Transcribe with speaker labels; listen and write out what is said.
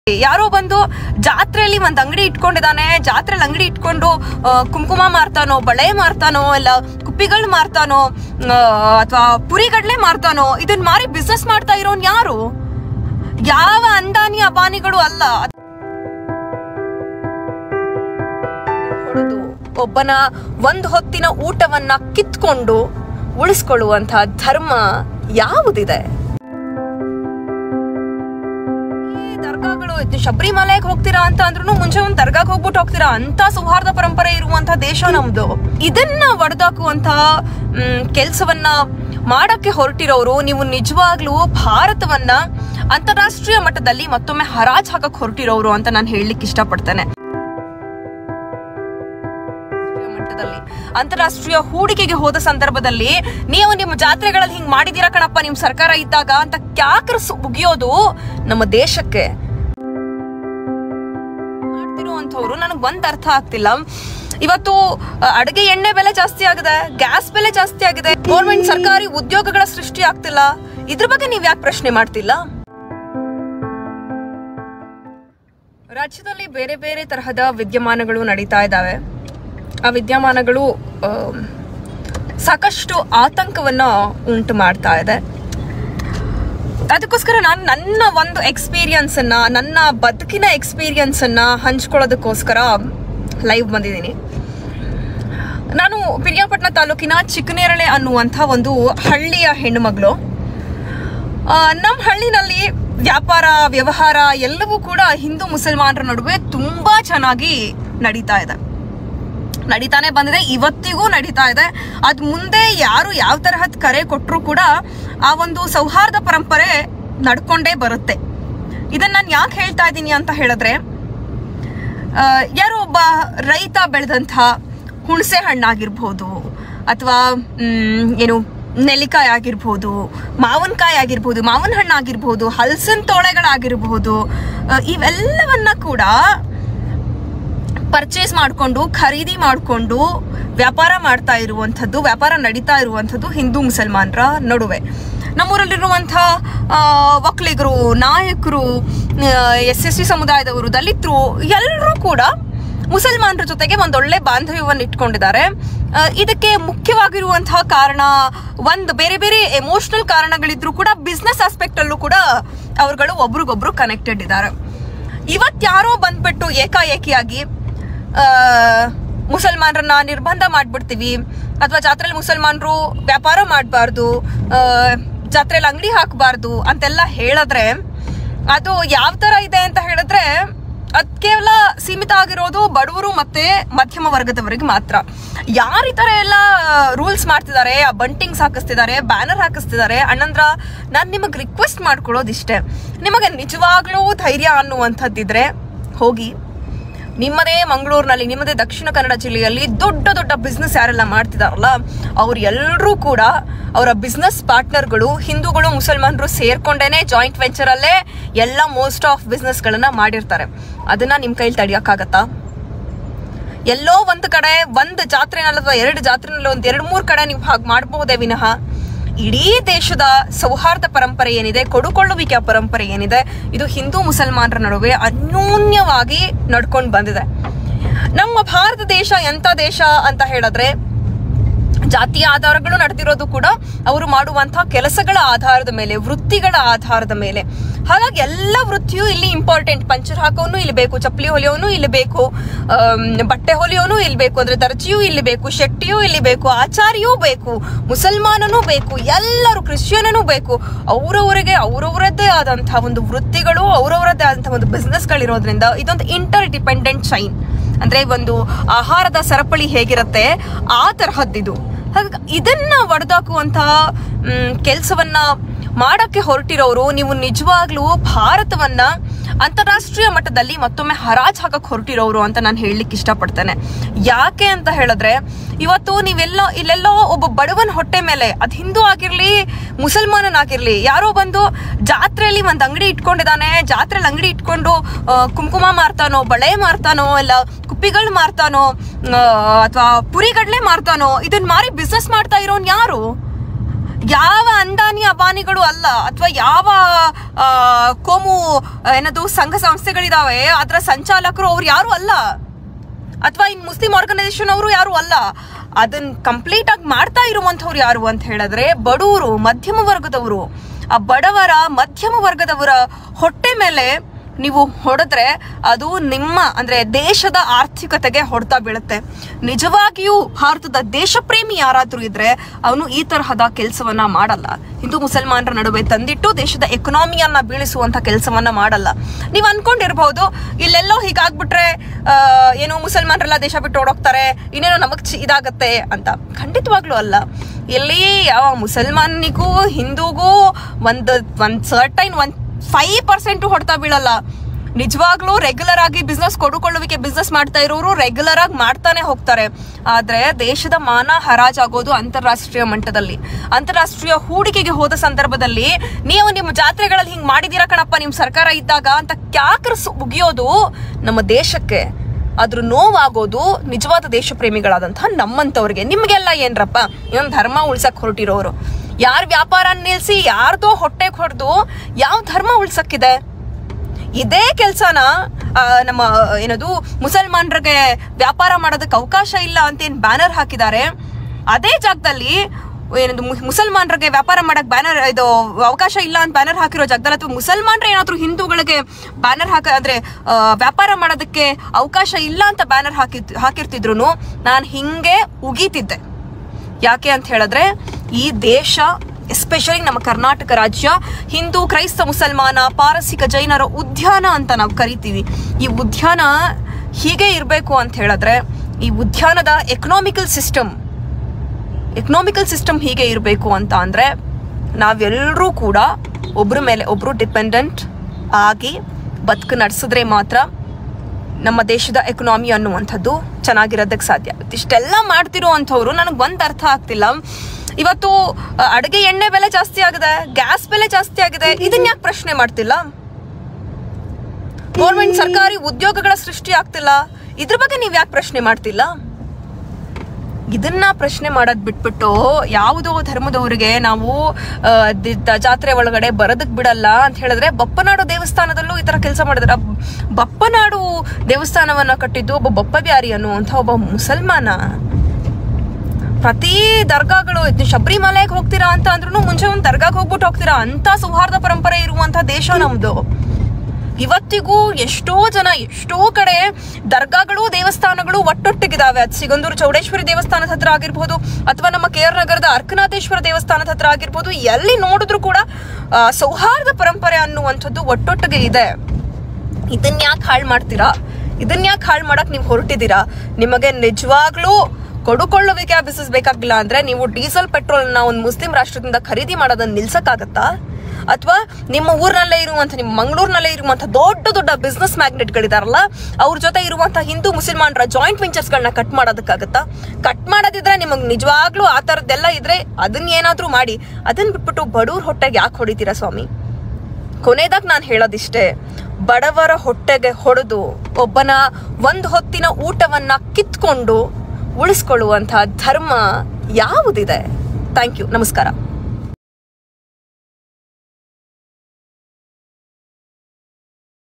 Speaker 1: ಯಾರೋ ಬಂದು ಜಾತ್ರೆಯಲ್ಲಿ ಒಂದ್ ಅಂಗಡಿ ಇಟ್ಕೊಂಡಿದ್ದಾನೆ ಜಾತ್ರೆಯಲ್ಲಿ ಅಂಗಡಿ ಇಟ್ಕೊಂಡು ಆ, ಕುಂಕುಮ ಮಾರ್ತಾನೋ ಬಳೆ ಮಾರ್ತಾನೋ ಇಲ್ಲ ಕುಪ್ಪಿಗಳು ಮಾರ್ತಾನೋ ಅಥವಾ ಪುರಿಗಡ್ಲೆ ಮಾರ್ತಾನೋ ಇದನ್ನ ಮಾರಿ ಬಿಸ್ನೆಸ್ ಮಾಡ್ತಾ ಇರೋನ್ ಯಾರು ಯಾವ ಅಂದಾನಿ ಅಬಾನಿಗಳು ಅಲ್ಲ ಹೊಡೆದು ಒಬ್ಬನ ಒಂದ್ ಹೊತ್ತಿನ ಊಟವನ್ನ ಕಿತ್ಕೊಂಡು ಉಳಿಸ್ಕೊಳ್ಳುವಂತ ಧರ್ಮ ಯಾವುದಿದೆ ಈ ದರ್ಗಾಗಳು ಇದು ಶಬರಿಮಲೆಗೆ ಹೋಗ್ತೀರಾ ಅಂತ ಅಂದ್ರೂ ಮುಂಚೆ ಒಂದ್ ದರ್ಗಾಗ್ ಹೋಗ್ಬಿಟ್ಟು ಹೋಗ್ತೀರಾ ಅಂತ ಸೌಹಾರ್ದ ಪರಂಪರೆ ಇರುವಂತ ದೇಶ ನಮ್ದು ಇದನ್ನ ಒಡೆದಾಕುವಂತ ಕೆಲಸವನ್ನ ಮಾಡಕ್ಕೆ ಹೊರಟಿರೋರು ನೀವು ನಿಜವಾಗ್ಲೂ ಭಾರತವನ್ನ ಅಂತಾರಾಷ್ಟ್ರೀಯ ಮಟ್ಟದಲ್ಲಿ ಮತ್ತೊಮ್ಮೆ ಹರಾಜ್ ಹಾಕಕ್ ಹೊರಟಿರೋರು ಅಂತ ನಾನು ಹೇಳಲಿಕ್ಕೆ ಇಷ್ಟಪಡ್ತೇನೆ ಮಟ್ಟದಲ್ಲಿ ಅಂತಾರಾಷ್ಟ್ರೀಯ ಹೂಡಿಕೆಗೆ ಹೋದ ಸಂದರ್ಭದಲ್ಲಿ ನೀವು ನಿಮ್ಮ ಜಾತ್ರೆಗಳಲ್ಲಿ ಹಿಂಗ್ ಮಾಡಿದೀರಾ ಕಣಪ್ಪ ನಿಮ್ ಸರ್ಕಾರ ಇದ್ದಾಗ ಅಂತ ಕ್ಯಾಕರ್ಸ್ ಉಗಿಯೋದು ನಮ್ಮ ದೇಶಕ್ಕೆ ಮಾಡ್ತಿರುವಂತವ್ರು ನನಗೆ ಒಂದ್ ಅರ್ಥ ಆಗ್ತಿಲ್ಲ ಇವತ್ತು ಅ, ಅಡುಗೆ ಎಣ್ಣೆ ಬೆಲೆ ಜಾಸ್ತಿ ಆಗಿದೆ ಗ್ಯಾಸ್ ಬೆಲೆ ಜಾಸ್ತಿ ಆಗಿದೆ ಗೌರ್ಮೆಂಟ್ ಸರ್ಕಾರಿ ಉದ್ಯೋಗಗಳ ಸೃಷ್ಟಿ ಆಗ್ತಿಲ್ಲ ಇದ್ರ ಬಗ್ಗೆ ನೀವ್ ಯಾಕೆ ಪ್ರಶ್ನೆ ಮಾಡ್ತಿಲ್ಲ ರಾಜ್ಯದಲ್ಲಿ ಬೇರೆ ಬೇರೆ ತರಹದ ವಿದ್ಯಮಾನಗಳು ನಡೀತಾ ಇದ್ದಾವೆ ಆ ವಿದ್ಯಮಾನಗಳು ಆಮ್, ಸಾಕಷ್ಟು ಆತಂಕವನ್ನ ಉಂಟು ಮಾಡ್ತಾ ಇದೆ ಅದಕ್ಕೋಸ್ಕರ ನಾನು ನನ್ನ ಒಂದು ಎಕ್ಸ್ಪೀರಿಯನ್ಸ್ ಅನ್ನ ನನ್ನ ಬದುಕಿನ ಎಕ್ಸ್ಪೀರಿಯನ್ಸ್ ಅನ್ನ ಹಂಚ್ಕೊಳ್ಳೋದಕ್ಕೋಸ್ಕರ ಲೈವ್ ಬಂದಿದ್ದೀನಿ ನಾನು ಪಿರಿಯಾಪಟ್ಟಣ ತಾಲೂಕಿನ ಚಿಕ್ಕನೇರಳೆ ಅನ್ನುವಂಥ ಒಂದು ಹಳ್ಳಿಯ ಹೆಣ್ಣುಮಗಳು ನಮ್ಮ ಹಳ್ಳಿನಲ್ಲಿ ವ್ಯಾಪಾರ ವ್ಯವಹಾರ ಎಲ್ಲವೂ ಕೂಡ ಹಿಂದೂ ಮುಸಲ್ಮಾನರ ನಡುವೆ ತುಂಬಾ ಚೆನ್ನಾಗಿ ನಡೀತಾ ಇದೆ ನಡೀತಾನೆ ಬಂದಿದೆ ಇವತ್ತಿಗೂ ನಡೀತಾ ಇದೆ ಅದ್ ಮುಂದೆ ಯಾರು ಯಾವ ತರಹದ ಕರೆ ಕೊಟ್ಟರು ಕೂಡ ಆ ಒಂದು ಸೌಹಾರ್ದ ಪರಂಪರೆ ನಡ್ಕೊಂಡೇ ಬರುತ್ತೆ ಇದನ್ನ ನಾನು ಯಾಕೆ ಹೇಳ್ತಾ ಇದ್ದೀನಿ ಅಂತ ಹೇಳಿದ್ರೆ ಆ, ಯಾರೋ ಒಬ್ಬ ರೈತ ಬೆಳೆದಂಥ ಹುಣಸೆ ಹಣ್ಣಾಗಿರ್ಬೋದು ಅಥವಾ ಏನು ನೆಲ್ಲಿಕಾಯಿ ಆಗಿರ್ಬೋದು ಮಾವಿನಕಾಯಿ ಆಗಿರ್ಬೋದು ಮಾವಿನ ಹಣ್ಣು ಆಗಿರ್ಬೋದು ಹಲಸಿನ ತೋಳೆಗಳಾಗಿರ್ಬೋದು ಆ, ಇವೆಲ್ಲವನ್ನ ಕೂಡ ಪರ್ಚೇಸ್ ಮಾಡಿಕೊಂಡು ಖರೀದಿ ಮಾಡಿಕೊಂಡು ವ್ಯಾಪಾರ ಮಾಡ್ತಾ ಇರುವಂಥದ್ದು ವ್ಯಾಪಾರ ನಡೀತಾ ಇರುವಂಥದ್ದು ಹಿಂದೂ ಮುಸಲ್ಮಾನರ ನಡುವೆ ನಮ್ಮೂರಲ್ಲಿರುವಂಥ ಆ, ಒಕ್ಕಲಿಗರು ನಾಯಕರು ಎಸ್ ಎಸ್ ಸಿ ಸಮುದಾಯದವರು ದಲಿತರು ಎಲ್ಲರೂ ಕೂಡ ಮುಸಲ್ಮಾನರ ಜೊತೆಗೆ ಒಂದೊಳ್ಳೆ ಬಾಂಧವ್ಯವನ್ನು ಇಟ್ಕೊಂಡಿದ್ದಾರೆ ಆ, ಇದಕ್ಕೆ ಮುಖ್ಯವಾಗಿರುವಂತಹ ಕಾರಣ ಒಂದು ಬೇರೆ ಬೇರೆ ಎಮೋಷನಲ್ ಕಾರಣಗಳಿದ್ರು ಕೂಡ ಬಿಸ್ನೆಸ್ ಆಸ್ಪೆಕ್ಟ್ ಅಲ್ಲೂ ಕೂಡ ಅವರುಗಳು ಒಬ್ರಿಗೊಬ್ರು ಕನೆಕ್ಟೆಡ್ ಇದ್ದಾರೆ ಇವತ್ ಯಾರೋ ಬಂದ್ಬಿಟ್ಟು ಏಕಾಏಕಿಯಾಗಿ ಆ, ಮುಸಲ್ಮಾನರನ್ನ ನಿರ್ಬಂಧ ಮಾಡ್ಬಿಡ್ತೀವಿ ಅಥವಾ ಜಾತ್ರೆಯಲ್ಲಿ ಮುಸಲ್ಮಾನರು ವ್ಯಾಪಾರ ಮಾಡಬಾರ್ದು ಜಾತ್ರೆಯಲ್ಲಿ ಅಂಗಡಿ ಹಾಕಬಾರ್ದು ಅಂತೆಲ್ಲ ಹೇಳಿದ್ರೆ ಅದು ಯಾವ ತರ ಇದೆ ಅಂತ ಹೇಳಿದ್ರೆ ಅದ್ ಕೇವಲ ಸೀಮಿತ ಆಗಿರೋದು ಬಡವರು ಮತ್ತೆ ಮಧ್ಯಮ ವರ್ಗದವರಿಗೆ ಮಾತ್ರ ಯಾರು ಈ ತರ ಎಲ್ಲ ರೂಲ್ಸ್ ಮಾಡ್ತಿದ್ದಾರೆ ಆ ಬಂಟಿಂಗ್ಸ್ ಹಾಕಿಸ್ತಿದ್ದಾರೆ ಬ್ಯಾನರ್ ಹಾಕಿಸ್ತಿದ್ದಾರೆ ಅಣ್ಣಂದ್ರ ನಾನು ನಿಮಗೆ ರಿಕ್ವೆಸ್ಟ್ ಮಾಡ್ಕೊಳ್ಳೋದಿಷ್ಟೇ ನಿಮಗೆ ನಿಜವಾಗ್ಲೂ ಧೈರ್ಯ ಅನ್ನುವಂಥದ್ದಿದ್ರೆ ಹೋಗಿ ನಿಮ್ಮದೇ ಮಂಗಳೂರಿನಲ್ಲಿ ನಿಮ್ಮದೇ ದಕ್ಷಿಣ ಕನ್ನಡ ಜಿಲ್ಲೆಯಲ್ಲಿ ದೊಡ್ಡ ದೊಡ್ಡ ಬಿಸ್ನೆಸ್ ಯಾರೆಲ್ಲ ಮಾಡ್ತಿದಾರಲ್ಲ ಅವ್ರು ಎಲ್ಲರೂ ಕೂಡ ಅವರ ಬಿಸ್ನೆಸ್ ಪಾರ್ಟ್ನರ್ಗಳು ಹಿಂದೂಗಳು ಮುಸಲ್ಮಾನರು ಸೇರ್ಕೊಂಡೇನೆ ಜಾಯಿಂಟ್ ವೆಂಚರ್ ಅಲ್ಲೇ ಎಲ್ಲ ಮೋಸ್ಟ್ ಆಫ್ ಬಿಸ್ನೆಸ್ ಗಳನ್ನ ಮಾಡಿರ್ತಾರೆ ಅದನ್ನ ನಿಮ್ ಕೈಲಿ ತಡಿಯಕ್ಕಾಗತ್ತಾ ಎಲ್ಲೋ ಒಂದು ಕಡೆ ಒಂದು ಜಾತ್ರೆನಲ್ಲಿ ಅಥವಾ ಎರಡು ಜಾತ್ರೆನಲ್ಲಿ ಒಂದ್ ಎರಡು ಮೂರು ಕಡೆ ನೀವು ಹಾಗೆ ಮಾಡಬಹುದೇ ವಿನಃ ಇಡೀ ದೇಶದ ಸೌಹಾರ್ದ ಪರಂಪರೆ ಏನಿದೆ ಕೊಡುಕೊಳ್ಳುವಿಕೆಯ ಪರಂಪರೆ ಏನಿದೆ ಇದು ಹಿಂದೂ ಮುಸಲ್ಮಾನರ ನಡುವೆ ಅನ್ಯೋನ್ಯವಾಗಿ ನಡ್ಕೊಂಡು ಬಂದಿದೆ ನಮ್ಮ ಭಾರತ ದೇಶ ಎಂತ ದೇಶ ಅಂತ ಹೇಳಿದ್ರೆ ಜಾತಿಯ ಆಧಾರಗಳು ನಡೆದಿರೋದು ಕೂಡ ಅವರು ಮಾಡುವಂತಹ ಕೆಲಸಗಳ ಆಧಾರದ ಮೇಲೆ ವೃತ್ತಿಗಳ ಆಧಾರದ ಮೇಲೆ ಹಾಗಾಗಿ ಎಲ್ಲ ವೃತ್ತಿಯೂ ಇಲ್ಲಿ ಇಂಪಾರ್ಟೆಂಟ್ ಪಂಚರ್ ಹಾಕೋನು ಇಲ್ಲಿ ಬೇಕು ಚಪ್ಪಲಿ ಹೊಲಿಯೋನು ಇಲ್ಲಿ ಬೇಕು ಆಮ್, ಬಟ್ಟೆ ಹೊಲಿಯೋನು ಇಲ್ಲಿ ಬೇಕು ಅಂದ್ರೆ ದರ್ಜಿಯೂ ಇಲ್ಲಿ ಬೇಕು ಶೆಟ್ಟಿಯೂ ಇಲ್ಲಿ ಬೇಕು ಆಚಾರಿಯೂ ಬೇಕು ಮುಸಲ್ಮಾನನೂ ಬೇಕು ಎಲ್ಲರೂ ಕ್ರಿಶ್ಚಿಯನೂ ಬೇಕು ಅವರವರಿಗೆ ಅವರವರದ್ದೇ ಆದಂತಹ ಒಂದು ವೃತ್ತಿಗಳು ಅವರವರದ್ದೇ ಆದಂತಹ ಒಂದು ಬಿಸ್ನೆಸ್ಗಳಿರೋದ್ರಿಂದ ಇದೊಂದು ಇಂಟರ್ ಡಿಪೆಂಡೆಂಟ್ ಚೈನ್ ಅಂದ್ರೆ ಒಂದು ಆಹಾರದ ಸರಪಳಿ ಹೇಗಿರುತ್ತೆ ಆ ತರಹದ್ದಿದು ಹಾಗಾಗಿ ಇದನ್ನ ಒಡೆದಾಕುವಂತಹ ಕೆಲಸವನ್ನ ಮಾಡಕ್ಕೆ ಹೊರಟಿರೋರು ನೀವು ನಿಜವಾಗ್ಲೂ ಭಾರತವನ್ನ ಅಂತಾರಾಷ್ಟ್ರೀಯ ಮಟ್ಟದಲ್ಲಿ ಮತ್ತೊಮ್ಮೆ ಹರಾಜ್ ಹಾಕಕ್ ಹೊರಟಿರೋರು ಅಂತ ನಾನು ಹೇಳಲಿಕ್ಕೆ ಇಷ್ಟಪಡ್ತೇನೆ ಯಾಕೆ ಅಂತ ಹೇಳಿದ್ರೆ ಇವತ್ತು ನೀವೆಲ್ಲೋ ಇಲ್ಲೆಲ್ಲೋ ಒಬ್ಬ ಬಡವನ ಹೊಟ್ಟೆ ಮೇಲೆ ಅದ್ ಹಿಂದೂ ಆಗಿರ್ಲಿ ಮುಸಲ್ಮಾನನಾಗಿರ್ಲಿ ಯಾರೋ ಬಂದು ಜಾತ್ರೆಯಲ್ಲಿ ಒಂದ್ ಅಂಗಡಿ ಇಟ್ಕೊಂಡಿದ್ದಾನೆ ಜಾತ್ರೆಯಲ್ಲಿ ಅಂಗಡಿ ಇಟ್ಕೊಂಡು ಆ, ಕುಂಕುಮ ಮಾರ್ತಾನೋ ಬಳೆ ಮಾರ್ತಾನೋ ಇಲ್ಲ ಕುಪ್ಪಿಗಳು ಮಾರ್ತಾನೋ ಅಥವಾ ಪುರಿಗಡ್ಲೆ ಮಾರ್ತಾನೋ ಇದನ್ನ ಮಾರಿ ಬಿಸ್ನೆಸ್ ಮಾಡ್ತಾ ಇರೋನ್ ಯಾರು ಯಾವ ಅಂದಾನಿ ಅಬಾನಿಗಳು ಅಲ್ಲ ಅಥವಾ ಯಾವ ಆ, ಕೋಮು ಆ, ಏನದು ಸಂಘ ಸಂಸ್ಥೆಗಳಿದಾವೆ ಅದರ ಸಂಚಾಲಕರು ಅವ್ರು ಯಾರು ಅಲ್ಲ ಅಥವಾ ಇನ್ ಮುಸ್ಲಿಂ ಆರ್ಗನೈಸೇಷನ್ ಅವರು ಯಾರು ಅಲ್ಲ ಅದನ್ನ ಕಂಪ್ಲೀಟ್ ಆಗಿ ಮಾಡ್ತಾ ಇರುವಂತವ್ರು ಯಾರು ಅಂತ ಹೇಳಿದ್ರೆ ಬಡವರು ಮಧ್ಯಮ ವರ್ಗದವರು ಆ ಬಡವರ ಮಧ್ಯಮ ವರ್ಗದವರ ಹೊಟ್ಟೆ ಮೇಲೆ ನೀವು ಹೊಡೆದ್ರೆ ಅದು ನಿಮ್ಮ ಅಂದ್ರೆ ದೇಶದ ಆರ್ಥಿಕತೆಗೆ ಹೊಡೆತ ಬೀಳುತ್ತೆ ನಿಜವಾಗಿಯೂ ಭಾರತದ ದೇಶ ಪ್ರೇಮಿ ಯಾರಾದ್ರೂ ಇದ್ರೆ ಅವನು ಈ ತರಹದ ಕೆಲಸವನ್ನ ಮಾಡಲ್ಲ ಹಿಂದೂ ಮುಸಲ್ಮಾನರ ನಡುವೆ ತಂದಿಟ್ಟು ದೇಶದ ಎಕನಾಮಿಯನ್ನ ಬೀಳಿಸುವಂತ ಕೆಲಸವನ್ನ ಮಾಡಲ್ಲ ನೀವು ಅನ್ಕೊಂಡಿರ್ಬಹುದು ಇಲ್ಲೆಲ್ಲೋ ಹೀಗಾಗ್ಬಿಟ್ರೆ ಆ, ಏನು ಮುಸಲ್ಮಾನರೆಲ್ಲ ದೇಶ ಬಿಟ್ಟು ಓಡೋಗ್ತಾರೆ ಇನ್ನೇನೋ ನಮಗ್ ಚಿ- ಇದಾಗತ್ತೆ ಅಂತ ಖಂಡಿತವಾಗ್ಲೂ ಅಲ್ಲ ಇಲ್ಲಿ ಯಾವ ಮುಸಲ್ಮಾನಿಗೂ ಹಿಂದೂಗೂ ಒಂದು ಒಂದ್ ಸರ್ಟೈನ್ ಒಂದ್ ಫೈವ್ ಪರ್ಸೆಂಟ್ ಹೊಡ್ತಾ ಬೀಳಲ್ಲ ನಿಜವಾಗ್ಲೂ ರೆಗ್ಯುಲರ್ ಆಗಿ ಬಿಸ್ನೆಸ್ ಕೊಡುಕೊಳ್ಳುವಿಕೆ ಬಿಸ್ನೆಸ್ ಮಾಡ್ತಾ ಇರೋರು ರೆಗ್ಯುಲರ್ ಆಗಿ ಮಾಡ್ತಾನೆ ಹೋಗ್ತಾರೆ ಆದ್ರೆ ದೇಶದ ಮಾನ ಹರಾಜಾಗೋದು ಅಂತಾರಾಷ್ಟ್ರೀಯ ಮಟ್ಟದಲ್ಲಿ ಅಂತಾರಾಷ್ಟ್ರೀಯ ಹೂಡಿಕೆಗೆ ಹೋದ ಸಂದರ್ಭದಲ್ಲಿ ನೀವು ನಿಮ್ಮ ಜಾತ್ರೆಗಳಲ್ಲಿ ಹಿಂಗ್ ಮಾಡಿದೀರಾ ಕಣಪ್ಪ ನಿಮ್ ಸರ್ಕಾರ ಇದ್ದಾಗ ಅಂತ ಕ್ಯಾಕರ್ಸ್ ಉಗಿಯೋದು ನಮ್ಮ ದೇಶಕ್ಕೆ ಅದ್ರ ನೋವಾಗೋದು ನಿಜವಾದ ದೇಶ ಪ್ರೇಮಿಗಳಾದಂತಹ ನಮ್ಮಂತವ್ರಿಗೆ ನಿಮ್ಗೆಲ್ಲ ಏನ್ರಪ್ಪ ಇನ್ನೊಂದು ಧರ್ಮ ಉಳ್ಸಕ್ ಹೊರಟಿರೋರು ಯಾರ್ ವ್ಯಾಪಾರ ನಿಲ್ಸಿ ಯಾರ್ದೋ ಹೊಟ್ಟೆಗೆ ಹೊಡೆದು ಯಾವ ಧರ್ಮ ಉಳ್ಸಕ್ಕಿದೆ ಇದೇ ಕೆಲಸನ ನಮ್ಮ ಏನದು ಮುಸಲ್ಮಾನರಿಗೆ ವ್ಯಾಪಾರ ಮಾಡೋದಕ್ಕೆ ಅವಕಾಶ ಇಲ್ಲ ಅಂತ ಏನ್ ಬ್ಯಾನರ್ ಹಾಕಿದ್ದಾರೆ ಅದೇ ಜಾಗದಲ್ಲಿ ಏನದು ಮು- ಮುಸಲ್ಮಾನರಿಗೆ ವ್ಯಾಪಾರ ಮಾಡಕ್ ಬ್ಯಾನರ್ ಇದು ಅವಕಾಶ ಇಲ್ಲ ಅಂತ ಬ್ಯಾನರ್ ಹಾಕಿರೋ ಜಾಗದಲ್ಲಿ ಅಥವಾ ಮುಸಲ್ಮಾನರು ಏನಾದ್ರೂ ಹಿಂದೂಗಳಿಗೆ ಬ್ಯಾನರ್ ಹಾಕ ಅಂದ್ರೆ ಆ, ವ್ಯಾಪಾರ ಮಾಡೋದಕ್ಕೆ ಅವಕಾಶ ಇಲ್ಲ ಅಂತ ಬ್ಯಾನರ್ ಹಾಕಿ ಹಾಕಿರ್ತಿದ್ರು ನಾನು ಹಿಂಗೆ ಉಗೀತಿದ್ದೆ ಯಾಕೆ ಅಂತ ಹೇಳಿದ್ರೆ ಈ ದೇಶ ಎಸ್ಪೆಷಲಿ ನಮ್ಮ ಕರ್ನಾಟಕ ರಾಜ್ಯ ಹಿಂದೂ ಕ್ರೈಸ್ತ ಮುಸಲ್ಮಾನ ಪಾರಸಿಕ ಜೈನರ ಉದ್ಯಾನ ಅಂತ ನಾವು ಕರಿತೀವಿ ಈ ಉದ್ಯಾನ ಹೀಗೆ ಇರಬೇಕು ಅಂತ ಹೇಳಿದ್ರೆ ಈ ಉದ್ಯಾನದ ಎಕನಾಮಿಕಲ್ ಸಿಸ್ಟಮ್ ಎಕನಾಮಿಕಲ್ ಸಿಸ್ಟಮ್ ಹೀಗೆ ಇರಬೇಕು ಅಂತ ಅಂದರೆ ನಾವೆಲ್ಲರೂ ಕೂಡ ಒಬ್ಬರ ಮೇಲೆ ಒಬ್ಬರು ಡಿಪೆಂಡೆಂಟ್ ಆಗಿ ಬದುಕು ನಡೆಸಿದ್ರೆ ಮಾತ್ರ ನಮ್ಮ ದೇಶದ ಎಕನಾಮಿ ಅನ್ನುವಂಥದ್ದು ಚೆನ್ನಾಗಿರೋದಕ್ಕೆ ಸಾಧ್ಯ ಇಷ್ಟೆಲ್ಲ ಮಾಡ್ತಿರೋ ಅಂಥವ್ರು ನನಗೆ ಒಂದು ಅರ್ಥ ಆಗ್ತಿಲ್ಲ ಇವತ್ತು ಅ, ಅಡುಗೆ ಎಣ್ಣೆ ಬೆಲೆ ಜಾಸ್ತಿ ಆಗಿದೆ ಗ್ಯಾಸ್ ಬೆಲೆ ಜಾಸ್ತಿ ಆಗಿದೆ ಇದನ್ನ ಯಾಕೆ ಪ್ರಶ್ನೆ ಮಾಡ್ತಿಲ್ಲ ಗೌರ್ಮೆಂಟ್ ಸರ್ಕಾರಿ ಉದ್ಯೋಗಗಳ ಸೃಷ್ಟಿ ಆಗ್ತಿಲ್ಲ ಇದ್ರ ಬಗ್ಗೆ ನೀವ್ ಯಾಕೆ ಪ್ರಶ್ನೆ ಮಾಡ್ತಿಲ್ಲ ಇದನ್ನ ಪ್ರಶ್ನೆ ಮಾಡೋದ್ ಬಿಟ್ಬಿಟ್ಟು ಯಾವುದೋ ಧರ್ಮದವರಿಗೆ ನಾವು ಆ, ದಿ- ದ- ಜಾತ್ರೆ ಒಳಗಡೆ ಬರೋದಕ್ ಬಿಡಲ್ಲ ಅಂತ ಹೇಳಿದ್ರೆ ಬಪ್ಪನಾಡು ದೇವಸ್ಥಾನದಲ್ಲೂ ಈ ತರ ಕೆಲಸ ಮಾಡಿದ್ರೆ ಬಪ್ಪನಾಡು ದೇವಸ್ಥಾನವನ್ನ ಕಟ್ಟಿದ್ದು ಒಬ್ಬ ಬಪ್ಪ ಬ್ಯಾರಿ ಅನ್ನುವಂಥ ಒಬ್ಬ ಮುಸಲ್ಮಾನ ಪ್ರತಿ ದರ್ಗಾಗಳು ಇದು ಶಬರಿಮಲೆಗೆ ಹೋಗ್ತೀರಾ ಅಂತ ಅಂದ್ರೂ ಮುಂಚೆ ಒಂದು ದರ್ಗಾಗ್ ಹೋಗ್ಬಿಟ್ಟು ಹೋಗ್ತೀರಾ ಅಂತ ಸೌಹಾರ್ದ ಪರಂಪರೆ ಇರುವಂತ ದೇಶ ನಮ್ದು ಇವತ್ತಿಗೂ ಎಷ್ಟೋ ಜನ ಎಷ್ಟೋ ಕಡೆ ದರ್ಗಾಗಳು ದೇವಸ್ಥಾನಗಳು ಒಟ್ಟೊಟ್ಟಿಗಿದಾವೆ ಅದು ಸಿಗಂದೂರು ಚೌಡೇಶ್ವರಿ ದೇವಸ್ಥಾನದ ಹತ್ರ ಆಗಿರ್ಬೋದು ಅಥವಾ ನಮ್ಮ ಕೆ ಆರ್ ನಗರದ ಅರ್ಕನಾಥೇಶ್ವರ ದೇವಸ್ಥಾನದ ಹತ್ರ ಆಗಿರ್ಬೋದು ಎಲ್ಲಿ ನೋಡಿದ್ರು ಕೂಡ ಆ, ಸೌಹಾರ್ದ ಪರಂಪರೆ ಅನ್ನುವಂಥದ್ದು ಒಟ್ಟೊಟ್ಟಿಗೆ ಇದೆ ಇದನ್ನ ಯಾಕೆ ಹಾಳು ಮಾಡ್ತೀರಾ ಇದನ್ನ ಯಾಕೆ ಹಾಳು ಮಾಡಕ್ ನೀವು ಹೊರಟಿದ್ದೀರಾ ನಿಮಗೆ ನಿಜವಾಗ್ಲೂ ಕೊಡುಕೊಳ್ಳುವಿಕೆ ಬಿಸಿಸ್ ಬೇಕಾಗಿಲ್ಲ ಅಂದ್ರೆ ನೀವು ಡೀಸೆಲ್ ಪೆಟ್ರೋಲ್ ನ ಒಂದು ಮುಸ್ಲಿಂ ರಾಷ್ಟ್ರದಿಂದ ಖರೀದಿ ಮಾಡೋದನ್ನ ನಿಲ್ಸಕ್ಕಾಗತ್ತಾ ಅಥವಾ ನಿಮ್ಮ ಊರ್ನಲ್ಲೇ ಇರುವಂತ ನಿಮ್ಮ ಮಂಗಳೂರಿನಲ್ಲೇ ಇರುವಂತ ದೊಡ್ಡ ದೊಡ್ಡ ಬಿಸ್ನೆಸ್ ಮ್ಯಾಗ್ನೆಟ್ಗಳಿದಾರಲ್ಲ ಅವ್ರ ಜೊತೆ ಇರುವಂತ ಹಿಂದೂ ಮುಸಲ್ಮಾನರ ಜಾಯಿಂಟ್ ವೆಂಚರ್ಸ್ಗಳನ್ನ ಕಟ್ ಮಾಡೋದಕ್ಕಾಗತ್ತಾ ಕಟ್ ಮಾಡೋದಿದ್ರೆ ನಿಮಗೆ ನಿಜವಾಗ್ಲೂ ಆ ಥರದ್ದೆಲ್ಲ ಇದ್ರೆ ಅದನ್ನ ಏನಾದ್ರೂ ಮಾಡಿ ಅದನ್ನ ಬಿಟ್ಬಿಟ್ಟು ಬಡವ್ರ ಹೊಟ್ಟೆಗೆ ಯಾಕೆ ಹೊಡಿತೀರಾ ಸ್ವಾಮಿ ಕೊನೆದಾಗ ನಾನು ಹೇಳೋದಿಷ್ಟೇ ಬಡವರ ಹೊಟ್ಟೆಗೆ ಹೊಡೆದು ಒಬ್ಬನ ಒಂದು ಹೊತ್ತಿನ ಊಟವನ್ನ ಕಿತ್ಕೊಂಡು ಉಳಿಸ್ಕೊಳ್ಳುವಂತಹ ಧರ್ಮ ಯಾವುದಿದೆ ಥ್ಯಾಂಕ್ ಯು ನಮಸ್ಕಾರ